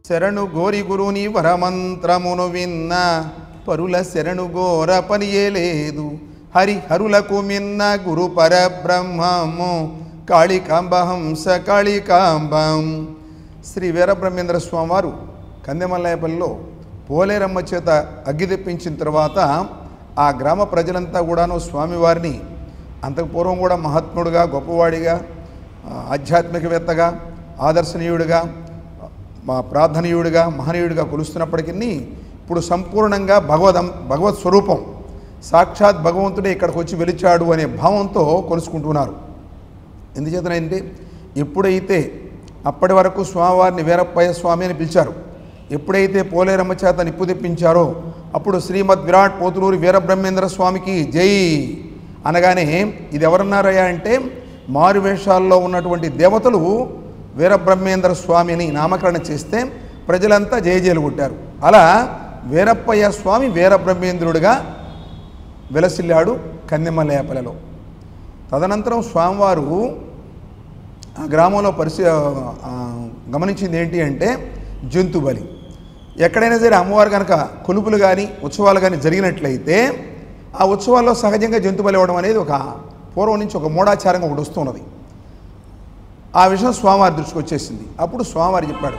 శరణు గోరి గురుని వరమంత్రమును విన్న పరుల శరణు గోర పనియే లేదు హరి హరులకు మిన్న గురు పరబ్రహ్మము కాళికాంబ హంస కాళికాంబం శ్రీ వీరబ్రహ్మేంద్ర స్వామివారు కందెమల్లాయపల్లిలో పోలేరమ్మ చేత అగ్గి తెప్పించిన తర్వాత ఆ గ్రామ ప్రజలంతా కూడాను స్వామివారిని అంతకు పూర్వం కూడా మహాత్ముడుగా గొప్పవాడిగా ఆ, ఆధ్యాత్మికవేత్తగా ఆదర్శనీయుడిగా మా ప్రార్థనీయుడిగా మహనీయుడిగా కొలుస్తున్నప్పటికీ ఇప్పుడు సంపూర్ణంగా భగవదం భగవత్ స్వరూపం సాక్షాత్ భగవంతుడే ఇక్కడికి వచ్చి వెలిచాడు అనే భావంతో కొలుసుకుంటున్నారు ఎందుచేతనంటే ఎప్పుడైతే అప్పటి వరకు స్వామివారిని వీరప్పయ్య స్వామి అని పిలిచారు ఎప్పుడైతే పోలేరమ్మ చేత నిప్పు తెప్పించారో అప్పుడు శ్రీమద్ విరాట్ పోతులూరి వీరబ్రహ్మేంద్ర స్వామికి జై అనగానే ఇది ఎవరన్నారయ్యా అంటే మారువేషాల్లో ఉన్నటువంటి దేవతలు వీరబ్రహ్మేంద్ర స్వామిని నామకరణం చేస్తే ప్రజలంతా జయజయలు కొట్టారు అలా వీరప్పయ్య స్వామి వీరబ్రహ్మేంద్రుడిగా వెలసిల్లాడు కన్నెమల్లేపలలో తదనంతరం స్వామివారు ఆ గ్రామంలో పరిశీ ఆ, గమనించింది ఏంటి అంటే జంతు బలి ఎక్కడైనా సరే అమ్మవారు కనుక కొలుపులు కానీ ఉత్సవాలు కానీ జరిగినట్లయితే ఆ ఉత్సవాల్లో సహజంగా జంతు బలి ఇవ్వడం అనేది ఒక పూర్వం నుంచి ఒక మూఢాచారంగా ఒకటి వస్తున్నది ఆ విషయం స్వామివారి దృష్టికి వచ్చేసింది అప్పుడు స్వామివారు చెప్పాడు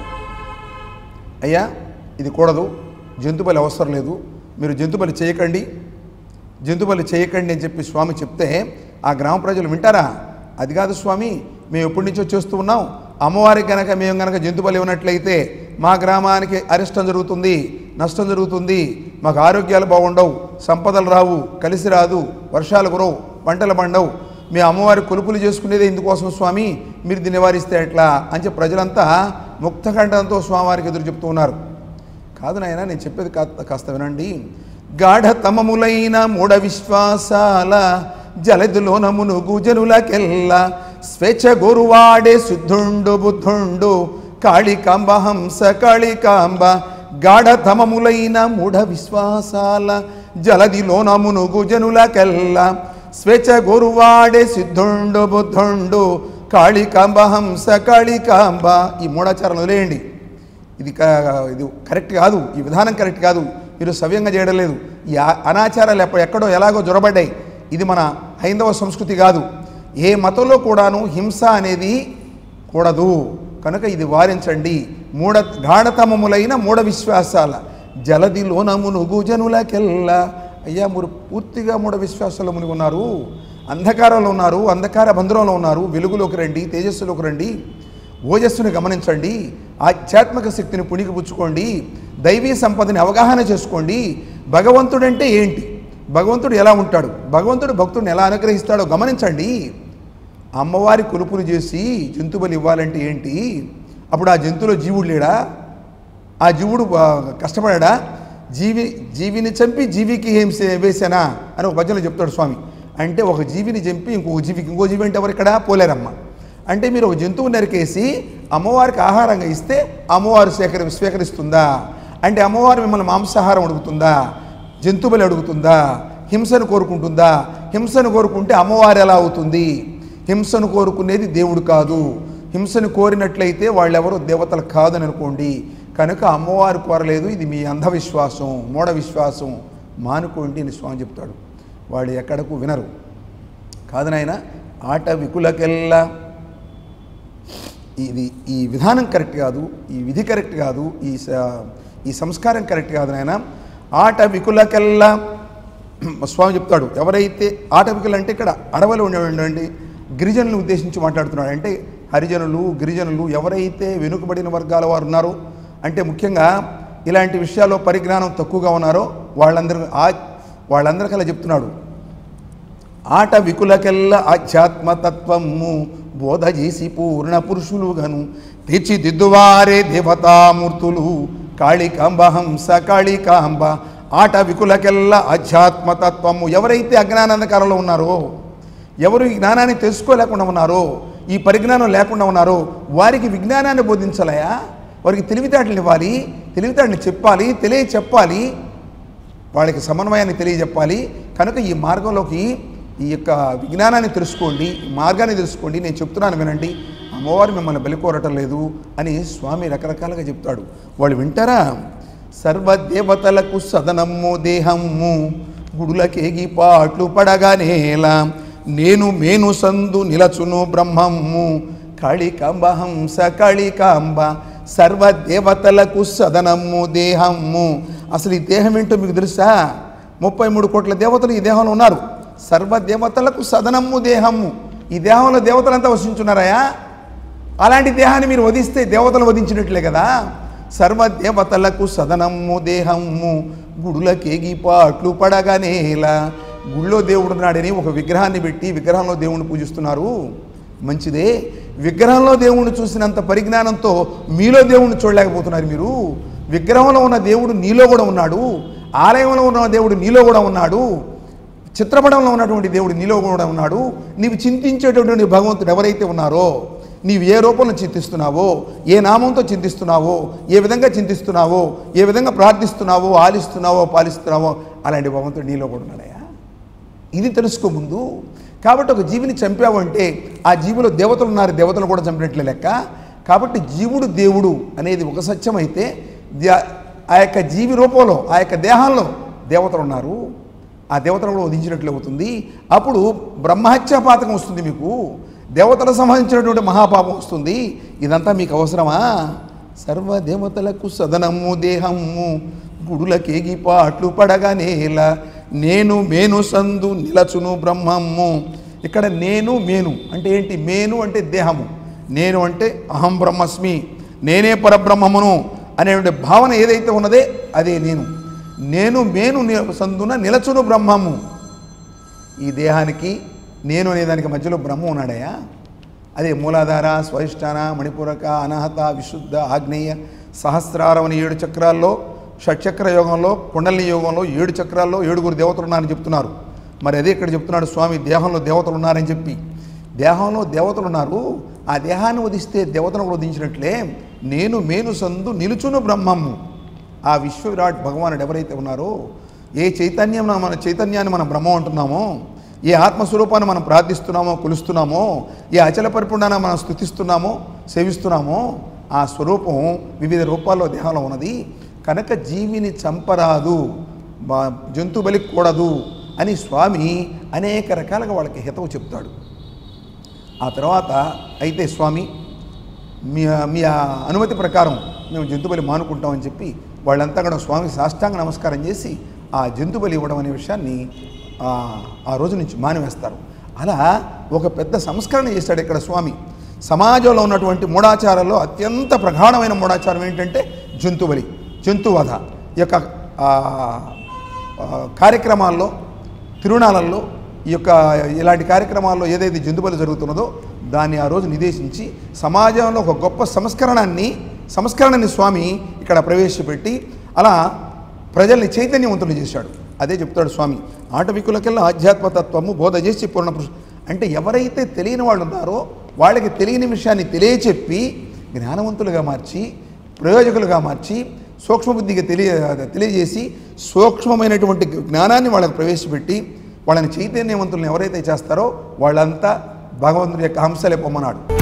అయ్యా ఇది కూడదు జంతు బలి అవసరం లేదు మీరు జంతు బలి చేయకండి జంతు బలి చేయకండి అని చెప్పి స్వామి చెప్తే ఆ గ్రామ ప్రజలు వింటారా అది కాదు స్వామి మేము ఎప్పటి నుంచో చేస్తూ ఉన్నాం అమ్మవారికి కనుక మేము కనుక జంతు బలి ఇవ్వనట్లయితే మా గ్రామానికి అరిష్టం జరుగుతుంది నష్టం జరుగుతుంది మాకు ఆరోగ్యాలు బాగుండవు సంపదలు రావు కలిసి రాదు వర్షాలు కురవు పంటలు పండవు మీ అమ్మవారి కొలుపులు చేసుకునేదే ఇందుకోసం స్వామి మీరు దీన్ని నివారిస్తే ఎట్లా అని చెప్పి ప్రజలంతా ముక్తకంఠంతో స్వామివారికి ఎదురు చెప్తూ ఉన్నారు కాదు నాయన నేను చెప్పేది కా- కాస్త వినండి గాఢతమములైన మూఢ విశ్వాసాల జలదులోన మునుగు జనులకెల్ల స్వేచ్ఛ గురువాడే శుద్ధుండు బుద్ధుండు కాళికాంబ హంస కాళికాంబ గాఢతమములైన మూఢ విశ్వాసాల జలదిలోన మునుగు జనులకెల్ల స్వేచ్ఛ గురువాడే సిద్ధుండు బుద్ధుండు కాళికాంబ హంస కాళికాంబ ఈ మూఢాచారాలు వదిలేయండి ఇది క- ఇది కరెక్ట్ కాదు ఈ విధానం కరెక్ట్ కాదు మీరు సవ్యంగా చేయడం లేదు ఈ ఆ- అనాచారాలు ఎప్ప ఎక్కడో ఎలాగో జొరబడ్డాయి ఇది మన హైందవ సంస్కృతి కాదు ఏ మతంలో కూడాను హింస అనేది కూడదు కనుక ఇది వారించండి మూఢ గాఢతమములైన మూఢ విశ్వాసాల జలదిలోన మునుగు జనులకెల్లా అయ్యా మీరు పూర్తిగా మూఢ విశ్వాసాల్లో మునిగి ఉన్నారు అంధకారంలో ఉన్నారు అంధకార బంధురంలో ఉన్నారు వెలుగులోకి రండి తేజస్సులోకి రండి ఓజస్సుని గమనించండి ఆధ్యాత్మిక శక్తిని పుణికిపుచ్చుకోండి దైవీ సంపదని అవగాహన చేసుకోండి భగవంతుడంటే ఏంటి భగవంతుడు ఎలా ఉంటాడు భగవంతుడు భక్తుడిని ఎలా అనుగ్రహిస్తాడో గమనించండి అమ్మవారి కొలుపులు చేసి జంతువులు ఇవ్వాలంటే ఏంటి అప్పుడు ఆ జంతువులో జీవుడు లేడా ఆ జీవుడు ఆ, కష్టపడాడా జీవి జీవిని చంపి జీవికి ఏం సే- వేసానా అని ఒక భజనలో చెప్తాడు స్వామి అంటే ఒక జీవిని చంపి ఇంకొక జీవికి ఇంకో జీవి అంటే ఎవరు ఇక్కడ పోలేరమ్మ అంటే మీరు ఒక జంతువు నరికేసి అమ్మవారికి ఆహారంగా ఇస్తే అమ్మవారు సేకరి స్వీకరిస్తుందా అంటే అమ్మవారు మిమ్మల్ని మాంసాహారం అడుగుతుందా జంతువులు అడుగుతుందా హింసను కోరుకుంటుందా హింసను కోరుకుంటే అమ్మవారు ఎలా అవుతుంది హింసను కోరుకునేది దేవుడు కాదు హింసను కోరినట్లయితే వాళ్ళెవరో దేవతలు కాదని అనుకోండి కనుక అమ్మవారు కోరలేదు ఇది మీ అంధవిశ్వాసం మూఢ విశ్వాసం మానుకోండి అని స్వామి చెప్తాడు వాళ్ళు ఎక్కడకు వినరు కాదు నాయన ఆట వికులకెల్లా ఇది ఈ విధానం కరెక్ట్ కాదు ఈ విధి కరెక్ట్ కాదు ఈ స- ఈ సంస్కారం కరెక్ట్ కాదు నాయన ఆట వికులకెల్లా స్వామి చెప్తాడు ఎవరైతే ఆటవికులు అంటే ఇక్కడ అడవిలో ఉండేవండి గిరిజనులను ఉద్దేశించి మాట్లాడుతున్నాడు అంటే హరిజనులు గిరిజనులు ఎవరైతే వెనుకబడిన వర్గాల వారు ఉన్నారో అంటే ముఖ్యంగా ఇలాంటి విషయాల్లో పరిజ్ఞానం తక్కువగా ఉన్నారో వాళ్ళందరూ ఆ వాళ్ళందరికీ అలా చెప్తున్నాడు ఆట వికులకెల్ల ఆధ్యాత్మతత్వము బోధ చేసి పూర్ణ పురుషులు గను తీర్చిదిద్దువారే దేవతామూర్తులు కాళికాంబ హంస కాళికాంబ ఆట వికులకెల్ల ఆధ్యాత్మతత్వము ఎవరైతే అజ్ఞానాంధకారంలో ఉన్నారో ఎవరు ఈ జ్ఞానాన్ని తెలుసుకోలేకుండా ఉన్నారో ఈ పరిజ్ఞానం లేకుండా ఉన్నారో వారికి విజ్ఞానాన్ని బోధించలయా వారికి తెలివితేటలు ఇవ్వాలి తెలివితేటలు చెప్పాలి తెలియ చెప్పాలి వాళ్ళకి సమన్వయాన్ని తెలియజెప్పాలి కనుక ఈ మార్గంలోకి ఈ యొక్క విజ్ఞానాన్ని తెలుసుకోండి ఈ మార్గాన్ని తెలుసుకోండి నేను చెప్తున్నాను వినండి అమ్మవారు మిమ్మల్ని బలి కోరటం లేదు అని స్వామి రకరకాలుగా చెప్తాడు వాళ్ళు వింటారా సర్వదేవతలకు సదనమ్ము దేహమ్ము గుడులకేగి పాట్లు పడగానేలా నేను మేను సందు నిలచును బ్రహ్మమ్ము కాళికాంబ హంస కాళికాంబ సర్వదేవతలకు సదనమ్ము దేహమ్ము అసలు ఈ దేహం ఏంటో మీకు తెలుసా ముప్పై మూడు కోట్ల దేవతలు ఈ దేహంలో ఉన్నారు సర్వదేవతలకు సదనమ్ము దేహమ్ము ఈ దేహంలో దేవతలంతా వసించున్నారయా అలాంటి దేహాన్ని మీరు వధిస్తే దేవతలు వధించినట్లే కదా సర్వదేవతలకు సదనమ్ము దేహమ్ము గుడులకేగి పాట్లు పడగానేలా గుళ్ళో దేవుడు ఉన్నాడని ఒక విగ్రహాన్ని పెట్టి విగ్రహంలో దేవుణ్ణి పూజిస్తున్నారు మంచిదే విగ్రహంలో దేవుణ్ణి చూసినంత పరిజ్ఞానంతో మీలో దేవుణ్ణి చూడలేకపోతున్నారు మీరు విగ్రహంలో ఉన్న దేవుడు నీలో కూడా ఉన్నాడు ఆలయంలో ఉన్న దేవుడు నీలో కూడా ఉన్నాడు చిత్రపటంలో ఉన్నటువంటి దేవుడు నీలో కూడా ఉన్నాడు నీవు చింతించేటటువంటి భగవంతుడు ఎవరైతే ఉన్నారో నీవు ఏ రూపంలో చింతిస్తున్నావో ఏ నామంతో చింతిస్తున్నావో ఏ విధంగా చింతిస్తున్నావో ఏ విధంగా ప్రార్థిస్తున్నావో ఆలిస్తున్నావో పాలిస్తున్నావో అలాంటి భగవంతుడు నీలో కూడా ఉన్నాడయా ఇది తెలుసుకో ముందు కాబట్టి ఒక జీవిని చంపావు అంటే ఆ జీవిలో దేవతలు ఉన్నారు దేవతలు కూడా చంపినట్లే లెక్క కాబట్టి జీవుడు దేవుడు అనేది ఒక సత్యం అయితే ద- ఆ యొక్క జీవి రూపంలో ఆ యొక్క దేహాల్లో దేవతలు ఉన్నారు ఆ దేవతలు కూడా వధించినట్లు అవుతుంది అప్పుడు బ్రహ్మహత్యా పాతకం వస్తుంది మీకు దేవతలకు సంబంధించినటువంటి మహాపాపం వస్తుంది ఇదంతా మీకు అవసరమా సర్వదేవతలకు సదనము దేహము గుడులకేగి పాట్లు పడగానేల నేను మేను సందు నిలచును బ్రహ్మము ఇక్కడ నేను మేను అంటే ఏంటి మేను అంటే దేహము నేను అంటే అహం బ్రహ్మస్మి నేనే పరబ్రహ్మమును అనేటువంటి భావన ఏదైతే ఉన్నదే అదే నేను నేను మేను ని- సందున నిలచును బ్రహ్మము ఈ దేహానికి నేను అనే దానికి మధ్యలో బ్రహ్మ ఉన్నాడయా అదే మూలాధార స్వధిష్టాన మణిపూరక అనాహత విశుద్ధ ఆగ్నేయ సహస్రారం అనే ఏడు చక్రాల్లో షట్చక్ర యోగంలో కుండలిని యోగంలో ఏడు చక్రాల్లో ఏడుగురు దేవతలు ఉన్నారని చెప్తున్నారు మరి అదే ఇక్కడ చెప్తున్నాడు స్వామి దేహంలో దేవతలు ఉన్నారని చెప్పి దేహంలో దేవతలు ఉన్నారు ఆ దేహాన్ని వదిస్తే దేవతను కూడా వదించినట్లే నేను మేను సందు నిలుచును బ్రహ్మము ఆ విశ్వ విరాట్ భగవానుడు ఎవరైతే ఉన్నారో ఏ చైతన్యం మన చైతన్యాన్ని మనం బ్రహ్మ అంటున్నామో ఏ ఆత్మస్వరూపాన్ని మనం ప్రార్థిస్తున్నామో కొలుస్తున్నామో ఏ అచల పరిపూర్ణాన్ని మనం స్థుతిస్తున్నామో సేవిస్తున్నామో ఆ స్వరూపం వివిధ రూపాల్లో దేహంలో ఉన్నది కనుక జీవిని చంపరాదు బా- జంతు బలి కూడదు అని స్వామి అనేక రకాలుగా వాళ్ళకి హితవు చెప్తాడు ఆ తర్వాత అయితే స్వామి మీ మీ ఆ అనుమతి ప్రకారం మేము జంతుబలి మానుకుంటామని చెప్పి వాళ్ళంతా కూడా స్వామి సాష్టాంగ నమస్కారం చేసి ఆ జంతుబలి ఇవ్వడం అనే విషయాన్ని ఆ, ఆ రోజు నుంచి మానివేస్తారు అలా ఒక పెద్ద సంస్కరణ చేశాడు ఇక్కడ స్వామి సమాజంలో ఉన్నటువంటి మూఢాచారాల్లో అత్యంత ప్రగాఢమైన మూఢాచారం ఏంటంటే జంతుబలి జంతువధ ఈ యొక్క ఆ, ఆ, కార్యక్రమాల్లో తిరునాళ్ళల్లో ఈ యొక్క ఇలాంటి కార్యక్రమాల్లో ఏదైతే జంతుబలి జరుగుతున్నదో దాన్ని ఆ రోజు నిర్దేశించి సమాజంలో ఒక గొప్ప సంస్కరణాన్ని సంస్కరణని స్వామి ఇక్కడ ప్రవేశపెట్టి అలా ప్రజల్ని చైతన్యవంతులు చేశాడు అదే చెప్తాడు స్వామి ఆటవికులకెల్లా ఆధ్యాత్మతత్వము బోధ చేసి పూర్ణ పురుష అంటే ఎవరైతే తెలియని వాళ్ళు ఉన్నారో వాళ్ళకి తెలియని విషయాన్ని తెలియచెప్పి జ్ఞానవంతులుగా మార్చి ప్రయోజకులుగా మార్చి సూక్ష్మబుద్ధిగా తెలియ తెలియజేసి సూక్ష్మమైనటువంటి జ్ఞానాన్ని వాళ్ళకి ప్రవేశపెట్టి వాళ్ళని చైతన్యవంతులను ఎవరైతే చేస్తారో వాళ్ళంతా భగవంతుడి యొక్క హంసలే పొమ్మన్నాడు